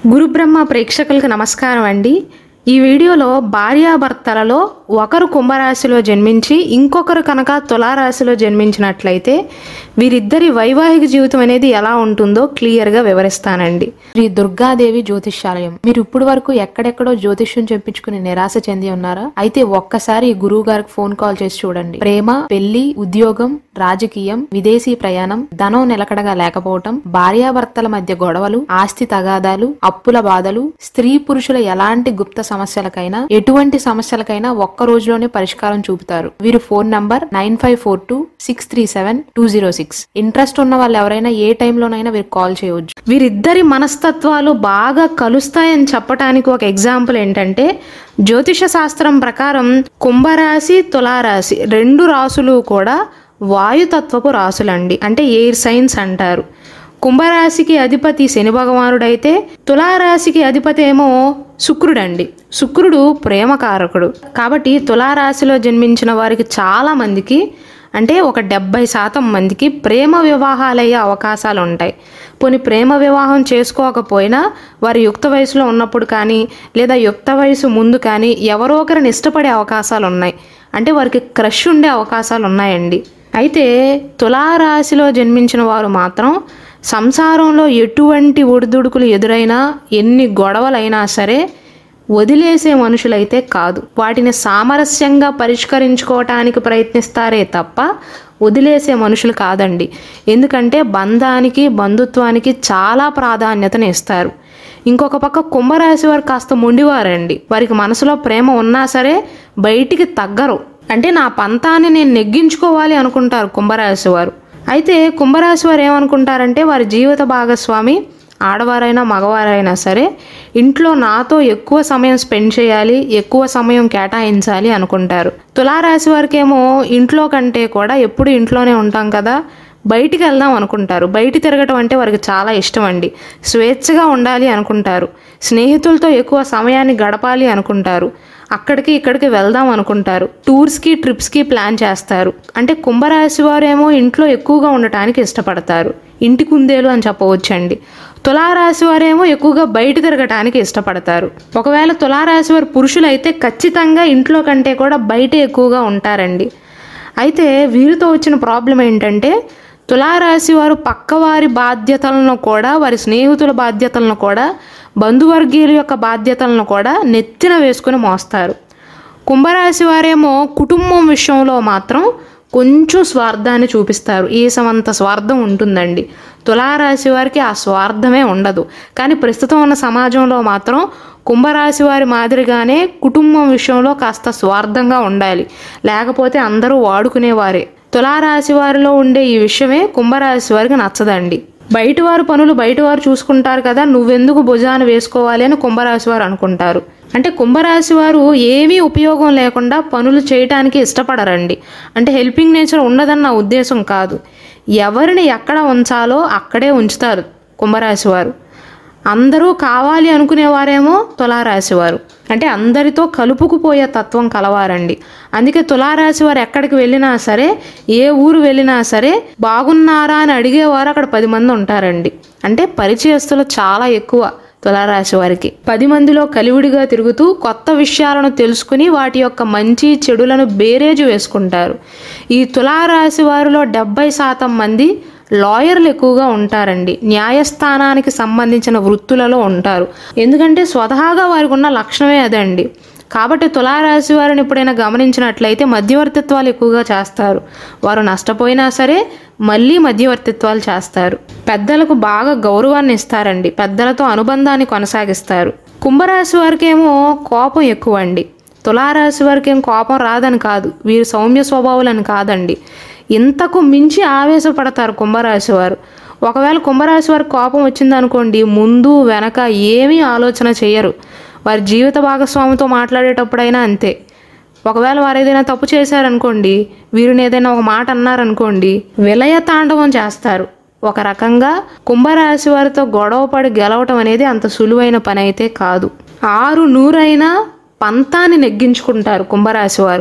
గురుబ్రహ్మ ప్రేక్షకులకు నమస్కారం అండి ఈ వీడియోలో భార్యాభర్తలలో ఒకరు కుంభరాశిలో జన్మించి ఇంకొకరు కనుక తులారాశిలో జన్మించినట్లయితే వీరిద్దరి వైవాహిక జీవితం అనేది ఎలా ఉంటుందో క్లియర్గా వివరిస్తానండి శ్రీ దుర్గాదేవి జ్యోతిష్యాలయం మీరు ఇప్పుడు వరకు ఎక్కడెక్కడో జ్యోతిష్యం చెప్పించుకుని నిరాశ చెంది ఉన్నారా అయితే ఒక్కసారి ఈ గురువు గారికి ఫోన్ కాల్ చేసి చూడండి ప్రేమ పెళ్లి ఉద్యోగం రాజకీయం విదేశీ ప్రయాణం ధనం నిలకడగా లేకపోవటం భార్యాభర్తల మధ్య గొడవలు ఆస్తి తగాదాలు అప్పుల బాధలు స్త్రీ పురుషుల ఎలాంటి గుప్త సమస్యలకైనా ఎటువంటి సమస్యలకైనా ఒక్క రోజులోనే పరిష్కారం చూపుతారు వీరి phone number nine five four two six three seven two zero six interest ఉన్న వాళ్ళు ఎవరైనా ఏ టైంలోనైనా వీరికి కాల్ చేయవచ్చు వీరిద్దరి మనస్తత్వాలు బాగా కలుస్తాయని చెప్పడానికి ఒక ఎగ్జాంపుల్ ఏంటంటే జ్యోతిష శాస్త్రం ప్రకారం కుంభరాశి తులారాశి రెండు రాసులు కూడా వాయుతత్వపు రాసులండి అంటే ఎయిర్ సైన్స్ అంటారు కుంభరాశికి అధిపతి శని భగవానుడైతే తులారాశికి అధిపతి ఏమో శుక్రుడండి శుక్రుడు ప్రేమకారకుడు కాబట్టి తులారాశిలో జన్మించిన వారికి చాలా మందికి అంటే ఒక డెబ్బై శాతం మందికి ప్రేమ వివాహాలయ్యే అవకాశాలు ఉంటాయి పోనీ ప్రేమ వివాహం చేసుకోకపోయినా వారి యుక్త వయసులో ఉన్నప్పుడు కానీ లేదా యుక్త వయసు ముందు కానీ ఎవరో ఒకరిని ఇష్టపడే అవకాశాలు ఉన్నాయి అంటే వారికి క్రష్ ఉండే అవకాశాలు ఉన్నాయండి అయితే తులారాశిలో జన్మించిన వారు మాత్రం సంసారంలో ఎటువంటి ఒడిదుడుకులు ఎదురైనా ఎన్ని గొడవలైనా సరే వదిలేసే మనుషులైతే కాదు వాటిని సామరస్యంగా పరిష్కరించుకోవటానికి ప్రయత్నిస్తారే తప్ప వదిలేసే మనుషులు కాదండి ఎందుకంటే బంధానికి బంధుత్వానికి చాలా ప్రాధాన్యతను ఇస్తారు ఇంకొక పక్క కుంభరాశి వారు కాస్త మొండివారండి వారికి మనసులో ప్రేమ ఉన్నా సరే బయటికి తగ్గరు అంటే నా పంతాన్ని నేను నెగ్గించుకోవాలి అనుకుంటారు కుంభరాశి వారు అయితే కుంభరాశి వారు ఏమనుకుంటారంటే వారి జీవిత భాగస్వామి ఆడవారైనా మగవారైనా సరే ఇంట్లో నాతో ఎక్కువ సమయం స్పెండ్ చేయాలి ఎక్కువ సమయం కేటాయించాలి అనుకుంటారు తులారాశి వారికేమో ఇంట్లో కంటే కూడా ఎప్పుడు ఇంట్లోనే ఉంటాం కదా బయటికి వెళ్దాం అనుకుంటారు బయట తిరగటం అంటే వారికి చాలా ఇష్టం అండి స్వేచ్ఛగా ఉండాలి అనుకుంటారు స్నేహితులతో ఎక్కువ సమయాన్ని గడపాలి అనుకుంటారు అక్కడికి ఇక్కడికి వెళ్దాం అనుకుంటారు టూర్స్కి ట్రిప్స్కి ప్లాన్ చేస్తారు అంటే కుంభరాశి వారేమో ఇంట్లో ఎక్కువగా ఉండటానికి ఇష్టపడతారు ఇంటి కుందేలు అని చెప్పవచ్చండి తులారాశి వారేమో ఎక్కువగా బయట తిరగటానికి ఇష్టపడతారు ఒకవేళ తులారాశి వారు పురుషులైతే ఖచ్చితంగా ఇంట్లో కంటే కూడా బయట ఎక్కువగా ఉంటారండి అయితే వీరితో వచ్చిన ప్రాబ్లం ఏంటంటే తులారాశి వారు పక్కవారి బాధ్యతలను కూడా వారి స్నేహితుల బాధ్యతలను కూడా బంధువర్గీయుల యొక్క బాధ్యతలను కూడా నెత్తిన వేసుకుని మోస్తారు కుంభరాశి వారేమో కుటుంబం విషయంలో మాత్రం కొంచెం స్వార్థాన్ని చూపిస్తారు ఈసమంత స్వార్థం ఉంటుందండి తులారాశి వారికి ఆ స్వార్థమే ఉండదు కానీ ప్రస్తుతం ఉన్న సమాజంలో మాత్రం కుంభరాశి వారి మాదిరిగానే కుటుంబం విషయంలో కాస్త స్వార్థంగా ఉండాలి లేకపోతే అందరూ వాడుకునేవారే తులారాశి వారిలో ఉండే ఈ విషయమే కుంభరాశి వారికి నచ్చదండి బయట వారు పనులు బయట వారు చూసుకుంటారు కదా నువ్వెందుకు భుజాన వేసుకోవాలి అని కుంభరాశి వారు అనుకుంటారు అంటే కుంభరాశి వారు ఏమీ ఉపయోగం లేకుండా పనులు చేయటానికి ఇష్టపడరండి అంటే హెల్పింగ్ నేచర్ ఉండదన్న నా ఉద్దేశం కాదు ఎవరిని ఎక్కడ ఉంచాలో అక్కడే ఉంచుతారు కుంభరాశి వారు అందరూ కావాలి అనుకునేవారేమో తులారాశి వారు అంటే అందరితో కలుపుకుపోయే తత్వం కలవారండి అందుకే తులారాశి వారు ఎక్కడికి వెళ్ళినా సరే ఏ ఊరు వెళ్ళినా సరే బాగున్నారా అని అడిగేవారు అక్కడ పది మంది ఉంటారండి అంటే పరిచయస్తులు చాలా ఎక్కువ తులారాశి వారికి పది మందిలో కలివిడిగా తిరుగుతూ కొత్త విషయాలను తెలుసుకుని వాటి యొక్క మంచి చెడులను బేరేజు వేసుకుంటారు ఈ తులారాశి వారిలో డెబ్బై శాతం మంది లాయర్లు ఎక్కువగా ఉంటారండి న్యాయస్థానానికి సంబంధించిన వృత్తులలో ఉంటారు ఎందుకంటే స్వతహాగా వారికి ఉన్న లక్షణమే అదండి కాబట్టి తులారాశి వారిని ఎప్పుడైనా గమనించినట్లయితే మధ్యవర్తిత్వాలు ఎక్కువగా చేస్తారు వారు నష్టపోయినా సరే మళ్ళీ మధ్యవర్తిత్వాలు చేస్తారు పెద్దలకు బాగా గౌరవాన్ని ఇస్తారండి పెద్దలతో అనుబంధాన్ని కొనసాగిస్తారు కుంభరాశి వారికేమో కోపం ఎక్కువ అండి తులారాశి వారికి ఏం కోపం రాదని కాదు వీరు సౌమ్య స్వభావులని కాదండి ఇంతకు మించి ఆవేశపడతారు కుంభరాశి వారు ఒకవేళ కుంభరాశి వారికి కోపం వచ్చిందనుకోండి ముందు వెనక ఏమీ ఆలోచన చేయరు వారి జీవిత భాగస్వామితో మాట్లాడేటప్పుడైనా అంతే ఒకవేళ వారు ఏదైనా తప్పు చేశారనుకోండి వీరిని ఏదైనా ఒక మాట అన్నారనుకోండి విలయ తాండవం చేస్తారు ఒక రకంగా కుంభరాశి వారితో గొడవపడి గెలవటం అనేది అంత సులువైన పని అయితే కాదు ఆరు నూరైనా పంతాన్ని నెగ్గించుకుంటారు కుంభరాశి వారు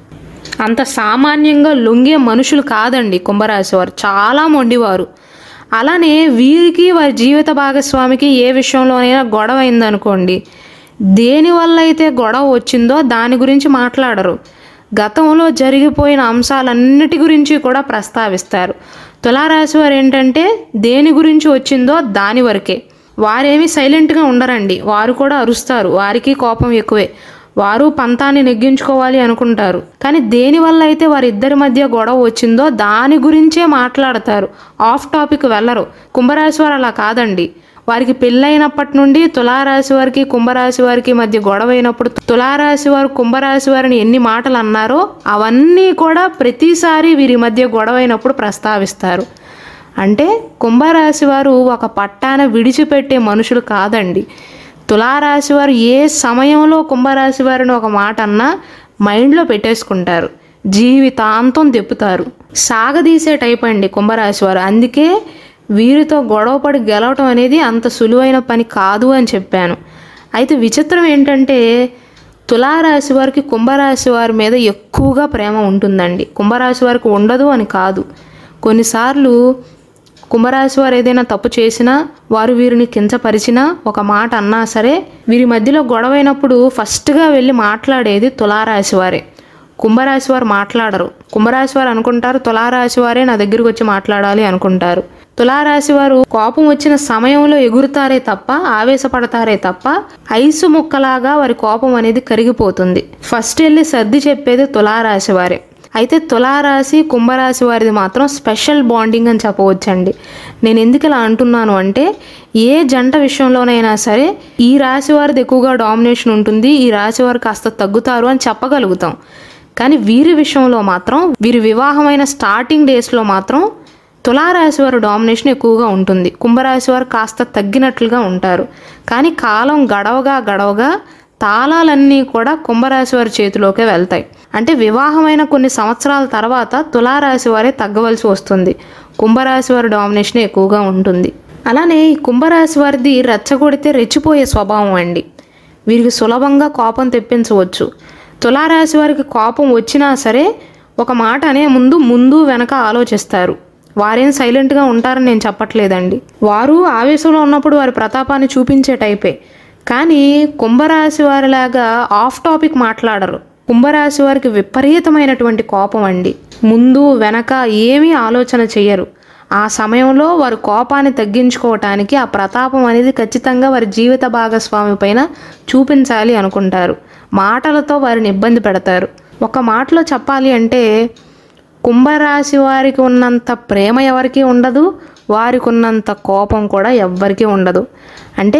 అంత సామాన్యంగా లొంగే మనుషులు కాదండి కుంభరాశి వారు చాలా మొండివారు అలానే వీరికి వారి జీవిత భాగస్వామికి ఏ విషయంలోనైనా గొడవ అయిందనుకోండి దేనివల్ల అయితే గొడవ వచ్చిందో దాని గురించి మాట్లాడరు గతంలో జరిగిపోయిన అంశాలన్నిటి గురించి కూడా ప్రస్తావిస్తారు తులారాశి వారు ఏంటంటే దేని గురించి వచ్చిందో దాని వరకే వారేమీ సైలెంట్గా ఉండరండి వారు కూడా అరుస్తారు వారికి కోపం ఎక్కువే వారు పంతాన్ని నెగ్గించుకోవాలి అనుకుంటారు కానీ దేనివల్ల అయితే వారిద్దరి మధ్య గొడవ వచ్చిందో దాని గురించే మాట్లాడతారు ఆఫ్ టాపిక్ వెళ్ళరు కుంభరాశి వారు అలా కాదండి వారికి పెళ్ళైనప్పటి నుండి తులారాశి వారికి కుంభరాశి వారికి మధ్య గొడవ అయినప్పుడు తులారాశి వారు కుంభరాశి వారిని ఎన్ని మాటలు అన్నారో అవన్నీ కూడా ప్రతిసారి వీరి మధ్య గొడవ అయినప్పుడు ప్రస్తావిస్తారు అంటే కుంభరాశి వారు ఒక పట్టాన విడిచిపెట్టే మనుషులు కాదండి తులారాశి వారు ఏ సమయంలో కుంభరాశి వారిని ఒక మాట అన్నా మైండ్లో పెట్టేసుకుంటారు జీవితాంతం దెప్పుతారు సాగదీసే టైప్ అండి కుంభరాశి వారు అందుకే వీరితో గొడవపడి గెలవటం అనేది అంత సులువైన పని కాదు అని చెప్పాను అయితే విచిత్రం ఏంటంటే తులారాశి వారికి కుంభరాశి వారి మీద ఎక్కువగా ప్రేమ ఉంటుందండి కుంభరాశి వారికి ఉండదు అని కాదు కొన్నిసార్లు కుంభరాశి వారు ఏదైనా తప్పు చేసినా వారు వీరిని కించపరిచినా ఒక మాట అన్నా సరే వీరి మధ్యలో గొడవైనప్పుడు ఫస్ట్గా వెళ్ళి మాట్లాడేది తులారాశి వారే కుంభరాశి వారు మాట్లాడరు కుంభరాశి వారు అనుకుంటారు తులారాశి వారే నా దగ్గరికి వచ్చి మాట్లాడాలి అనుకుంటారు తులారాశి వారు కోపం వచ్చిన సమయంలో ఎగురుతారే తప్ప ఆవేశపడతారే తప్ప ఐసు ముక్కలాగా వారి కోపం అనేది కరిగిపోతుంది ఫస్ట్ వెళ్ళి సర్ది చెప్పేది తులారాశి వారే అయితే తులారాశి కుంభరాశి వారిది మాత్రం స్పెషల్ బాండింగ్ అని చెప్పవచ్చండి నేను ఎందుకు ఇలా అంటున్నాను అంటే ఏ జంట విషయంలోనైనా సరే ఈ రాశి వారిది ఎక్కువగా డామినేషన్ ఉంటుంది ఈ రాశి వారు కాస్త తగ్గుతారు అని చెప్పగలుగుతాం కానీ వీరి విషయంలో మాత్రం వీరి వివాహమైన స్టార్టింగ్ డేస్లో మాత్రం తులారాశి వారు డామినేషన్ ఎక్కువగా ఉంటుంది కుంభరాశి వారు కాస్త తగ్గినట్లుగా ఉంటారు కానీ కాలం గడవగా గడవగా తాళాలన్నీ కూడా కుంభరాశి వారి చేతిలోకే వెళ్తాయి అంటే వివాహమైన కొన్ని సంవత్సరాల తర్వాత తులారాశి వారే తగ్గవలసి వస్తుంది కుంభరాశి వారి డామినేషన్ ఎక్కువగా ఉంటుంది అలానే ఈ కుంభరాశి వారిది రెచ్చగొడితే రెచ్చిపోయే స్వభావం అండి వీరికి సులభంగా కోపం తెప్పించవచ్చు తులారాశి వారికి కోపం వచ్చినా సరే ఒక మాట అనే ముందు ముందు వెనక ఆలోచిస్తారు వారేం సైలెంట్గా ఉంటారని నేను చెప్పట్లేదండి వారు ఆవేశంలో ఉన్నప్పుడు వారి ప్రతాపాన్ని చూపించే టైపే కానీ కుంభరాశి వారిలాగా ఆఫ్ టాపిక్ మాట్లాడరు కుంభరాశి వారికి విపరీతమైనటువంటి కోపం అండి ముందు వెనక ఏమీ ఆలోచన చెయ్యరు ఆ సమయంలో వారు కోపాన్ని తగ్గించుకోవటానికి ఆ ప్రతాపం అనేది ఖచ్చితంగా వారి జీవిత భాగస్వామి పైన చూపించాలి అనుకుంటారు మాటలతో వారిని ఇబ్బంది పెడతారు ఒక మాటలో చెప్పాలి అంటే కుంభరాశి వారికి ఉన్నంత ప్రేమ ఎవరికి ఉండదు వారికి ఉన్నంత కోపం కూడా ఎవ్వరికీ ఉండదు అంటే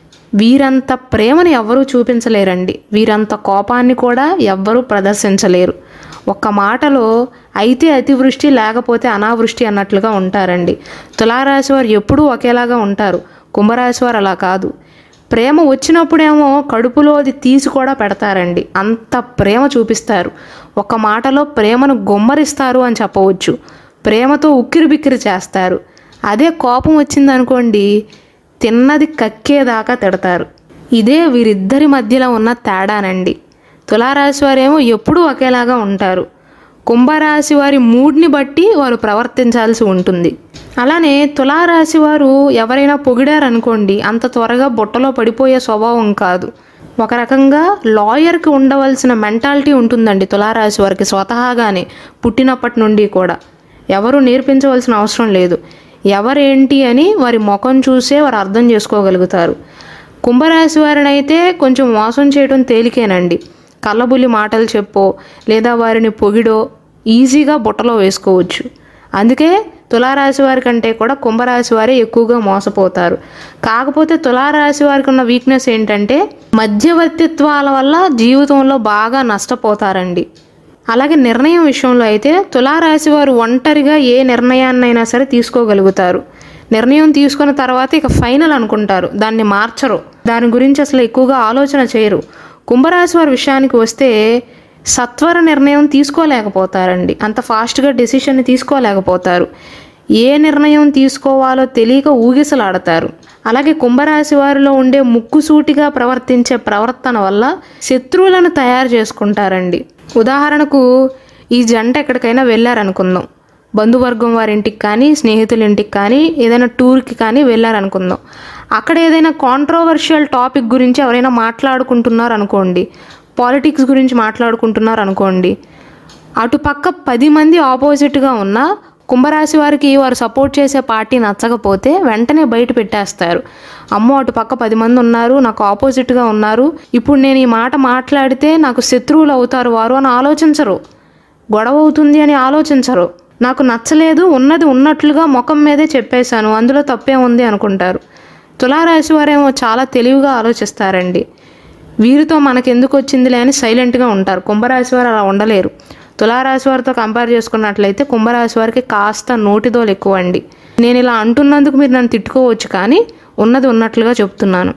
వీరంత ప్రేమను ఎవ్వరూ చూపించలేరండి వీరంత కోపాన్ని కూడా ఎవ్వరూ ప్రదర్శించలేరు ఒక్క మాటలో అయితే అతివృష్టి లేకపోతే అనావృష్టి అన్నట్లుగా ఉంటారండి తులారాశి వారు ఎప్పుడూ ఒకేలాగా ఉంటారు కుంభరాశి వారు అలా కాదు ప్రేమ వచ్చినప్పుడేమో కడుపులో అది తీసి కూడా పెడతారండి అంత ప్రేమ చూపిస్తారు ఒక మాటలో ప్రేమను గుమ్మరిస్తారు అని చెప్పవచ్చు ప్రేమతో ఉక్కిరి బిక్కిరి చేస్తారు అదే కోపం వచ్చిందనుకోండి తిన్నది కక్కేదాకా తిడతారు ఇదే వీరిద్దరి మధ్యలో ఉన్న తేడానండి తులారాశి వారేమో ఎప్పుడూ ఒకేలాగా ఉంటారు కుంభరాశి వారి మూడ్ని బట్టి వారు ప్రవర్తించాల్సి ఉంటుంది అలానే తులారాశి వారు ఎవరైనా పొగిడారనుకోండి అంత త్వరగా బుట్టలో పడిపోయే స్వభావం కాదు ఒక రకంగా లాయర్కి ఉండవలసిన మెంటాలిటీ ఉంటుందండి తులారాశి వారికి స్వతహాగానే పుట్టినప్పటి నుండి కూడా ఎవరు నేర్పించవలసిన అవసరం లేదు ఎవరేంటి అని వారి ముఖం చూసే వారు అర్థం చేసుకోగలుగుతారు కుంభరాశి వారిని అయితే కొంచెం మోసం చేయడం తేలికేనండి కళ్ళబుల్లి మాటలు చెప్పో లేదా వారిని పొగిడో ఈజీగా బుట్టలో వేసుకోవచ్చు అందుకే తులారాశి వారి కంటే కూడా కుంభరాశి వారే ఎక్కువగా మోసపోతారు కాకపోతే తులారాశి వారికి ఉన్న వీక్నెస్ ఏంటంటే మధ్యవర్తిత్వాల వల్ల జీవితంలో బాగా నష్టపోతారండి అలాగే నిర్ణయం విషయంలో అయితే తులారాశి వారు ఒంటరిగా ఏ నిర్ణయాన్నైనా సరే తీసుకోగలుగుతారు నిర్ణయం తీసుకున్న తర్వాత ఇక ఫైనల్ అనుకుంటారు దాన్ని మార్చరు దాని గురించి అసలు ఎక్కువగా ఆలోచన చేయరు కుంభరాశి వారి విషయానికి వస్తే సత్వర నిర్ణయం తీసుకోలేకపోతారండి అంత ఫాస్ట్గా డెసిషన్ తీసుకోలేకపోతారు ఏ నిర్ణయం తీసుకోవాలో తెలియక ఊగిసలాడతారు అలాగే కుంభరాశి వారిలో ఉండే ముక్కుసూటిగా ప్రవర్తించే ప్రవర్తన వల్ల శత్రువులను తయారు చేసుకుంటారండి ఉదాహరణకు ఈ జంట ఎక్కడికైనా వెళ్ళారనుకుందాం బంధువర్గం వారి ఇంటికి కానీ స్నేహితుల ఇంటికి కానీ ఏదైనా టూర్కి కానీ వెళ్ళారనుకుందాం అక్కడ ఏదైనా కాంట్రోవర్షియల్ టాపిక్ గురించి ఎవరైనా మాట్లాడుకుంటున్నారు అనుకోండి పాలిటిక్స్ గురించి మాట్లాడుకుంటున్నారు అనుకోండి అటుపక్క పది మంది ఆపోజిట్గా ఉన్న కుంభరాశి వారికి వారు సపోర్ట్ చేసే పార్టీ నచ్చకపోతే వెంటనే బయట పెట్టేస్తారు అమ్మో అటు పక్క పది మంది ఉన్నారు నాకు ఆపోజిట్గా ఉన్నారు ఇప్పుడు నేను ఈ మాట మాట్లాడితే నాకు శత్రువులు అవుతారు వారు అని ఆలోచించరు గొడవ అవుతుంది అని ఆలోచించరు నాకు నచ్చలేదు ఉన్నది ఉన్నట్లుగా ముఖం మీదే చెప్పేశాను అందులో తప్పే ఉంది అనుకుంటారు తులారాశి వారేమో చాలా తెలివిగా ఆలోచిస్తారండి వీరితో మనకెందుకు వచ్చిందిలే అని సైలెంట్గా ఉంటారు కుంభరాశి వారు అలా ఉండలేరు తులారాశి వారితో కంపేర్ చేసుకున్నట్లయితే కుంభరాశి వారికి కాస్త నోటిదోలు ఎక్కువ అండి నేను ఇలా అంటున్నందుకు మీరు నన్ను తిట్టుకోవచ్చు కానీ ఉన్నది ఉన్నట్లుగా చెప్తున్నాను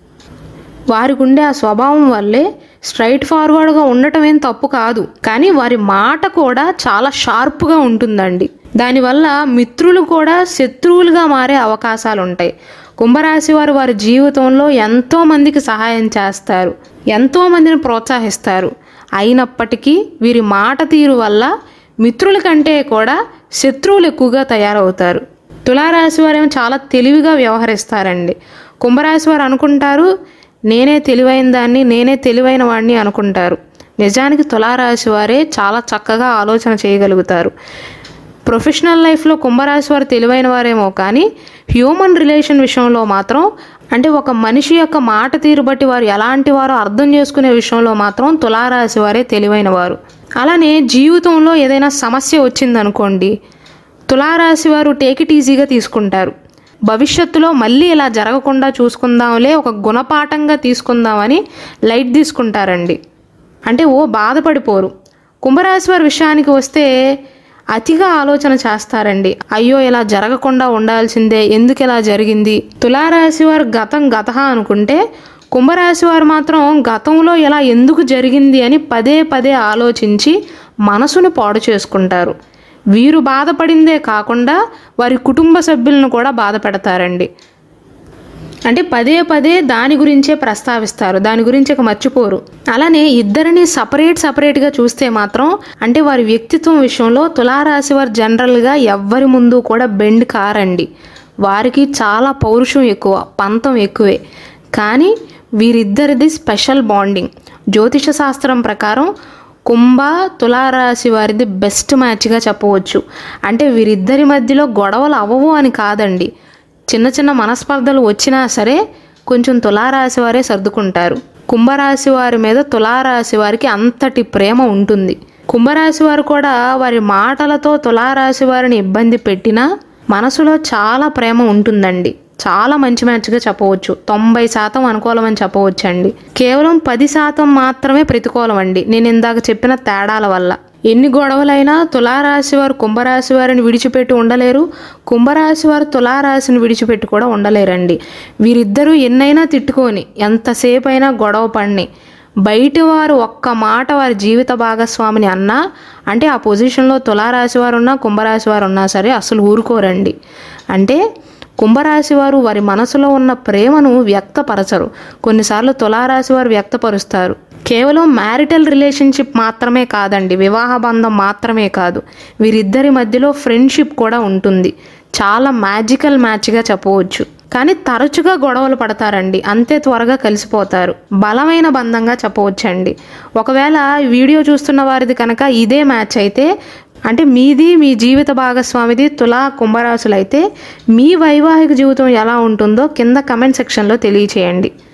వారికి ఉండే ఆ స్వభావం వల్లే స్ట్రైట్ ఫార్వర్డ్గా ఉండటం ఏం తప్పు కాదు కానీ వారి మాట కూడా చాలా షార్ప్గా ఉంటుందండి దానివల్ల మిత్రులు కూడా శత్రువులుగా మారే అవకాశాలు ఉంటాయి కుంభరాశి వారు వారి జీవితంలో ఎంతో మందికి సహాయం చేస్తారు ఎంతో మందిని ప్రోత్సహిస్తారు అయినప్పటికీ వీరి మాట తీరు వల్ల మిత్రుల కంటే కూడా శత్రువులు ఎక్కువగా తయారవుతారు తులారాశి వారేమో చాలా తెలివిగా వ్యవహరిస్తారండి కుంభరాశి వారు అనుకుంటారు నేనే తెలివైన దాన్ని నేనే తెలివైన వాడిని అనుకుంటారు నిజానికి తులారాశి వారే చాలా చక్కగా ఆలోచన చేయగలుగుతారు ప్రొఫెషనల్ లైఫ్లో కుంభరాశి వారు తెలివైన వారేమో కానీ హ్యూమన్ రిలేషన్ విషయంలో మాత్రం అంటే ఒక మనిషి యొక్క మాట తీరు బట్టి వారు ఎలాంటి వారో అర్థం చేసుకునే విషయంలో మాత్రం తులారాశి వారే తెలివైన వారు అలానే జీవితంలో ఏదైనా సమస్య వచ్చిందనుకోండి తులారాశి వారు టేక్ ఇట్ ఈజీగా తీసుకుంటారు భవిష్యత్తులో మళ్ళీ ఇలా జరగకుండా చూసుకుందాంలే ఒక గుణపాఠంగా తీసుకుందామని లైట్ తీసుకుంటారండి అంటే ఓ బాధపడిపోరు కుంభరాశి వారి విషయానికి వస్తే అతిగా ఆలోచన చేస్తారండి అయ్యో ఇలా జరగకుండా ఉండాల్సిందే ఎందుకు ఇలా జరిగింది తులారాశి వారు గతం గత అనుకుంటే కుంభరాశి వారు మాత్రం గతంలో ఇలా ఎందుకు జరిగింది అని పదే పదే ఆలోచించి మనసును పాడు చేసుకుంటారు వీరు బాధపడిందే కాకుండా వారి కుటుంబ సభ్యులను కూడా బాధ పెడతారండి అంటే పదే పదే దాని గురించే ప్రస్తావిస్తారు దాని గురించి ఇక మర్చిపోరు అలానే ఇద్దరిని సపరేట్ సపరేట్గా చూస్తే మాత్రం అంటే వారి వ్యక్తిత్వం విషయంలో తులారాశి వారు జనరల్గా ఎవ్వరి ముందు కూడా బెండ్ కారండి వారికి చాలా పౌరుషం ఎక్కువ పంతం ఎక్కువే కానీ వీరిద్దరిది స్పెషల్ బాండింగ్ జ్యోతిష శాస్త్రం ప్రకారం కుంభ తులారాశి వారిది బెస్ట్ మ్యాచ్గా చెప్పవచ్చు అంటే వీరిద్దరి మధ్యలో గొడవలు అవ్వవు అని కాదండి చిన్న చిన్న మనస్పర్ధలు వచ్చినా సరే కొంచెం తులారాశి వారే సర్దుకుంటారు కుంభరాశి వారి మీద తులారాశి వారికి అంతటి ప్రేమ ఉంటుంది కుంభరాశి వారు కూడా వారి మాటలతో తులారాశి వారిని ఇబ్బంది పెట్టినా మనసులో చాలా ప్రేమ ఉంటుందండి చాలా మంచి మ్యాచ్గా చెప్పవచ్చు తొంభై శాతం అనుకూలం అని చెప్పవచ్చు అండి కేవలం పది శాతం మాత్రమే ప్రతికూలం అండి నేను ఇందాక చెప్పిన తేడాల వల్ల ఎన్ని గొడవలైనా తులారాశి వారు కుంభరాశి వారిని విడిచిపెట్టి ఉండలేరు కుంభరాశి వారు తులారాశిని విడిచిపెట్టి కూడా ఉండలేరండి వీరిద్దరూ ఎన్నైనా తిట్టుకొని ఎంతసేపు అయినా గొడవ పడిని బయటి వారు ఒక్క మాట వారి జీవిత భాగస్వామిని అన్నా అంటే ఆ పొజిషన్లో తులారాశి వారు ఉన్నా కుంభరాశి వారు ఉన్నా సరే అసలు ఊరుకోరండి అంటే కుంభరాశి వారు వారి మనసులో ఉన్న ప్రేమను వ్యక్తపరచరు కొన్నిసార్లు తులారాశి వారు వ్యక్తపరుస్తారు కేవలం మ్యారిటల్ రిలేషన్షిప్ మాత్రమే కాదండి వివాహ బంధం మాత్రమే కాదు వీరిద్దరి మధ్యలో ఫ్రెండ్షిప్ కూడా ఉంటుంది చాలా మ్యాజికల్ మ్యాచ్గా చెప్పవచ్చు కానీ తరచుగా గొడవలు పడతారండి అంతే త్వరగా కలిసిపోతారు బలమైన బంధంగా చెప్పవచ్చండి ఒకవేళ ఈ వీడియో చూస్తున్న వారిది కనుక ఇదే మ్యాచ్ అయితే అంటే మీది మీ జీవిత భాగస్వామిది తులా కుంభరాశులు అయితే మీ వైవాహిక జీవితం ఎలా ఉంటుందో కింద కమెంట్ సెక్షన్లో తెలియచేయండి